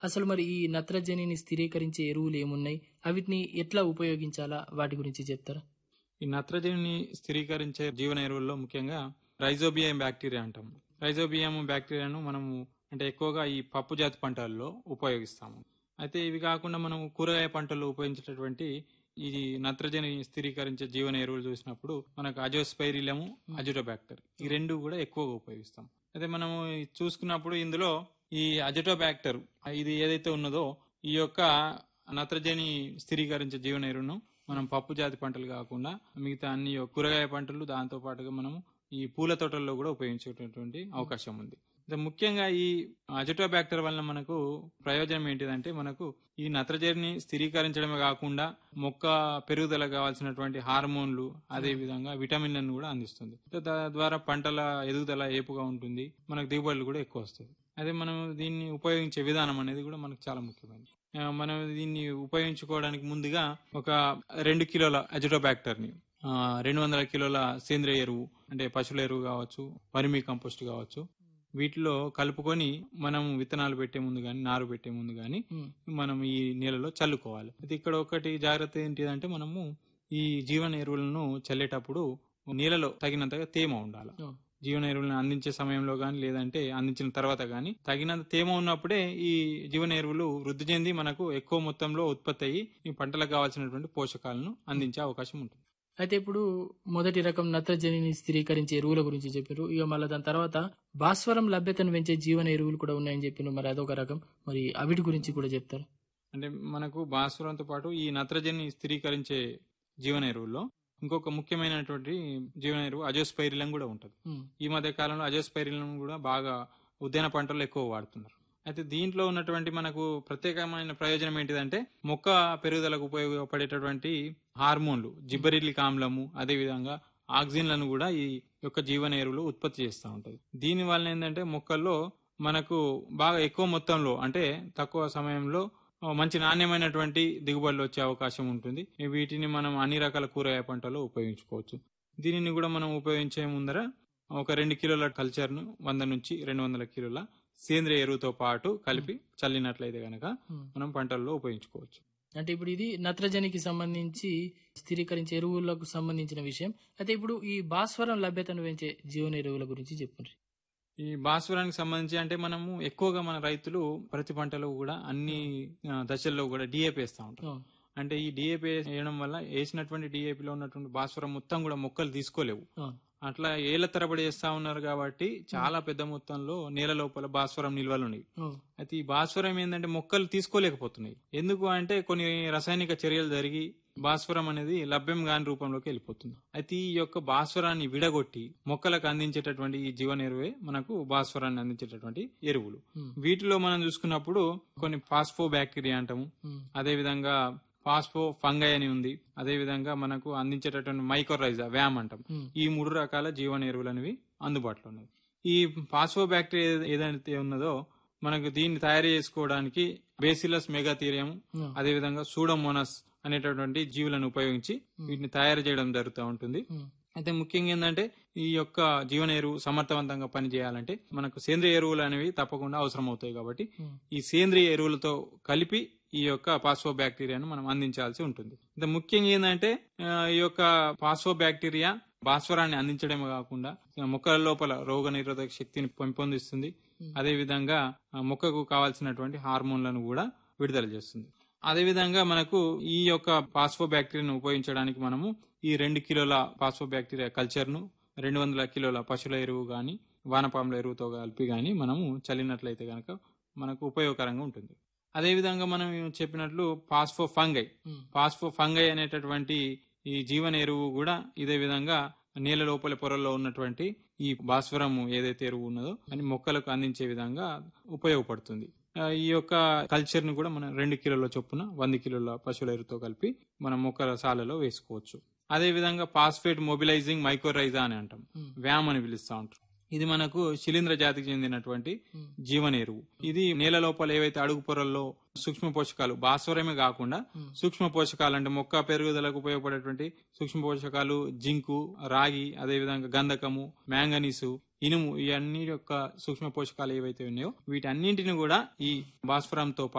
అసలు మరి ఈ నత్రజనిని స్థిరీకరించే ఎరువులు ఏమున్నాయి అవిటిని ఎట్లా ఉపయోగించాలా వాటి గురించి చెప్తారా ఈ నత్రజనిని స్థిరీకరించే జీవన ఎరువుల్లో ముఖ్యంగా రైజోబియం బ్యాక్టీరియా అంటాం రైజోబియం బ్యాక్టీరియాను మనము అంటే ఎక్కువగా ఈ పప్పు జాతి పంటల్లో ఉపయోగిస్తాము అయితే ఇవి కాకుండా మనం కూరగాయ పంటల్లో ఉపయోగించేటటువంటి ఈ నత్రజని స్థిరీకరించే జీవన ఎరువులు చూసినప్పుడు మనకు అజోస్పైరిలము అజోటోబ్యాక్టర్ ఈ రెండు కూడా ఎక్కువగా ఉపయోగిస్తాం అయితే మనము ఈ చూసుకున్నప్పుడు ఇందులో ఈ అజటోబ్యాక్టర్ ఇది ఏదైతే ఉన్నదో ఈ యొక్క నత్రజని స్థిరీకరించే జీవన ఎరువును మనం పప్పు జాతి పంటలు కాకుండా మిగతా అన్ని కూరగాయ పంటలు దాంతో పాటుగా మనము ఈ పూల తోటల్లో కూడా ఉపయోగించేటటువంటి అవకాశం ఉంది అయితే ముఖ్యంగా ఈ అజటోబ్యాక్టర్ వలన మనకు ప్రయోజనం ఏంటిదంటే మనకు ఈ నత్రజనిని స్థిరీకరించడమే కాకుండా మొక్క పెరుగుదల కావాల్సినటువంటి హార్మోన్లు అదే విధంగా విటమిన్లను కూడా అందిస్తుంది తద్వారా పంటల ఎదుగుదల ఏపుగా ఉంటుంది మనకు దిగుబడులు కూడా ఎక్కువ వస్తుంది అదే మనం దీన్ని ఉపయోగించే విధానం అనేది కూడా మనకు చాలా ముఖ్యమైనది ఆ, మనం దీన్ని ఉపయోగించుకోవడానికి ముందుగా ఒక రెండు కిలోల అజటోబ్యాక్టర్ ని ఆ, రెండు వందల కిలోల సేంద్రియ ఎరువు అంటే పశువుల ఎరువు కావచ్చు వర్మీ కంపోస్ట్ కావచ్చు వీటిలో కలుపుకొని మనం విత్తనాలు పెట్టే ముందు కానీ నారు పెట్టే ముందు కానీ మనం ఈ నీళ్ళలో చల్లుకోవాలి అయితే ఇక్కడ ఒకటి జాగ్రత్త ఏంటిదంటే మనము ఈ జీవన ఎరువులను చల్లేటప్పుడు నీళ్ళలో తగినంతగా తేమ ఉండాలి Oh. జీవన ఎరువులను అందించే సమయంలో కానీ లేదంటే అందించిన తర్వాత కానీ తగినంత తేమ ఉన్నప్పుడే ఈ జీవన ఎరువులు వృద్ధి చెంది మనకు ఎక్కువ మొత్తంలో ఉత్పత్తి అయ్యి ఈ పంటలకు కావాల్సినటువంటి పోషకాలను అందించే అవకాశం ఉంటుంది అయితే ఇప్పుడు మొదటి రకం నత్రజనిని స్థిరీకరించే ఎరువుల గురించి చెప్పారు ఇక మళ్ళీ దాని తర్వాత భాస్వరం లభ్యతను పెంచే జీవన ఎరువులు కూడా ఉన్నాయని చెప్పిన మరి అదొక రకం మరి అవిటి గురించి కూడా చెప్తారు అంటే మనకు భాస్వరంతో పాటు ఈ నత్రజని స్థిరీకరించే జీవన ఎరువుల్లో ఇంకొక ముఖ్యమైనటువంటి జీవన ఎరువు అజోస్పైరిలం కూడా ఉంటుంది ఈ మధ్య కాలంలో అజోస్పైరిలం కూడా బాగా ఉద్యాన పంటల్లో ఎక్కువ వాడుతున్నారు అయితే దీంట్లో ఉన్నటువంటి మనకు ప్రత్యేకమైన ప్రయోజనం ఏంటిదంటే మొక్క పెరుగుదలకు ఉపయోగపడేటటువంటి హార్మోన్లు జిబ్బరిలిక్ ఆమ్లము అదే విధంగా ఆక్సిజన్లను కూడా ఈ యొక్క జీవన ఎరువులు ఉత్పత్తి చేస్తూ ఉంటుంది దీని వల్ల ఏంటంటే మొక్కల్లో మనకు బాగా ఎక్కువ మొత్తంలో అంటే తక్కువ సమయంలో ఆ, మంచి నాణ్యమైనటువంటి దిగుబడులు వచ్చే అవకాశం ఉంటుంది వీటిని మనం అన్ని రకాల కూరగాయ పంటల్లో ఉపయోగించుకోవచ్చు దీనిని కూడా మనం ఉపయోగించే ముందర ఒక రెండు కిలోల కల్చర్ను వంద నుంచి రెండు వందల కిలోల సేంద్రియ ఎరువుతో పాటు కలిపి చల్లినట్లయితే గనక మనం పంటల్లో ఉపయోగించుకోవచ్చు అంటే ఇప్పుడు ఇది నత్రజనికి సంబంధించి స్థిరీకరించే ఎరువులకు సంబంధించిన విషయం అయితే ఇప్పుడు ఈ భాస్వరం లభ్యతను పెంచే జీవన ఎరువుల గురించి చెప్పండి ఈ భాస్వరానికి సంబంధించి అంటే మనము ఎక్కువగా మన రైతులు ప్రతి పంటలో కూడా అన్ని ఆ, దశల్లో కూడా డిఏపి వేస్తూ ఉంటారు అంటే ఈ డిఏపి వేయడం వల్ల వేసినటువంటి డిఏపిలో ఉన్నటువంటి భాస్వరం మొత్తం కూడా మొక్కలు తీసుకోలేవు అట్లా ఏళ్ల తరబడి చేస్తా ఉన్నారు కాబట్టి చాలా పెద్ద మొత్తంలో నేల లోపల భాస్వరం నిల్వలు ఉన్నాయి అయితే ఈ భాస్వరం ఏంటంటే మొక్కలు తీసుకోలేకపోతున్నాయి ఎందుకు అంటే కొన్ని రసాయనిక చర్యలు జరిగి భాస్వరం అనేది లభ్యం కాని రూపంలోకి వెళ్ళిపోతుంది అయితే ఈ యొక్క భాస్వరాన్ని విడగొట్టి మొక్కలకు అందించేటటువంటి ఈ జీవన ఎరువే మనకు భాస్వరాన్ని అందించేటటువంటి ఎరువులు వీటిలో మనం చూసుకున్నప్పుడు కొన్ని ఫాస్ఫో బ్యాక్టీరియా అంటాము అదే విధంగా ఫాస్ఫో ఫంగై అని ఉంది అదే విధంగా మనకు అందించేటటువంటి మైక్రోరైజా వ్యామ్ అంటాం ఈ మూడు రకాల జీవన ఎరువులు అనేవి అందుబాటులో ఉన్నాయి ఈ ఫాస్ఫో బ్యాక్టీరియా ఏదైతే ఉన్నదో మనకు దీన్ని తయారు చేసుకోవడానికి బేసిలస్ మెగాథీరియం అదే విధంగా సూడోమోనస్ అనేటటువంటి జీవులను ఉపయోగించి వీటిని తయారు చేయడం జరుగుతూ ఉంటుంది అయితే ముఖ్యంగా ఏంటంటే ఈ యొక్క జీవన ఎరువు సమర్థవంతంగా పనిచేయాలంటే మనకు సేంద్రియ ఎరువులు అనేవి తప్పకుండా అవసరం అవుతాయి కాబట్టి ఈ సేంద్రియ ఎరువులతో కలిపి ఈ యొక్క పాస్వో బ్యాక్టీరియాను మనం అందించాల్సి ఉంటుంది అయితే ముఖ్యంగా ఏంటంటే ఆ, ఈ యొక్క పాస్వో బ్యాక్టీరియా భాస్వరాన్ని అందించడమే కాకుండా ఆ, మొక్కల లోపల రోగ నిరోధక శక్తిని పెంపొందిస్తుంది అదే విధంగా ఆ, మొక్కకు కావాల్సినటువంటి హార్మోన్లను కూడా విడుదల చేస్తుంది అదే విధంగా మనకు ఈ యొక్క పాస్వో బ్యాక్టీరియాను ఉపయోగించడానికి మనము ఈ రెండు కిలోల పాస్వో బ్యాక్టీరియా కల్చర్ ను రెండు వందల కిలోల పశువుల ఎరువు గాని వానపాముల ఎరువుతో కలిపి గాని మనము చల్లినట్లయితే గనక మనకు ఉపయోగకరంగా ఉంటుంది అదే విధంగా మనం చెప్పినట్లు పాస్ఫో ఫంగై పాస్ఫో ఫంగై అనేటటువంటి ఈ జీవన ఎరువు కూడా ఇదే విధంగా నేల లోపల పొరల్లో ఉన్నటువంటి ఈ భాస్వరం ఏదైతే ఎరువు ఉన్నదో అని మొక్కలకు అందించే విధంగా ఉపయోగపడుతుంది ఆ, ఈ యొక్క కల్చర్ ను కూడా మనం రెండు కిలోల చొప్పున వంద కిలోల పశువుల ఎరువుతో కలిపి మనం మొక్కల సాలలో వేసుకోవచ్చు అదే విధంగా పాస్ఫేట్ మొబిలైజింగ్ మైక్రోరైజా అని అంటాం వ్యామ్ అని పిలుస్తా ఉంటాం ఇది మనకు శిలీంద్ర జాతికి చెందినటువంటి జీవన ఎరువు ఇది నేల లోపల ఏవైతే అడుగు పొరల్లో సూక్ష్మ పోషకాలు భాస్వరమే కాకుండా సూక్ష్మ పోషకాలు అంటే మొక్క పెరుగుదలకు ఉపయోగపడేటువంటి సూక్ష్మ పోషకాలు జింకు రాగి అదే విధంగా గంధకము మ్యాంగనీసు ఇనుము ఈ అన్ని యొక్క సూక్ష్మ పోషకాలు ఏవైతే ఉన్నాయో వీటన్నింటిని కూడా ఈ భాస్వరంతో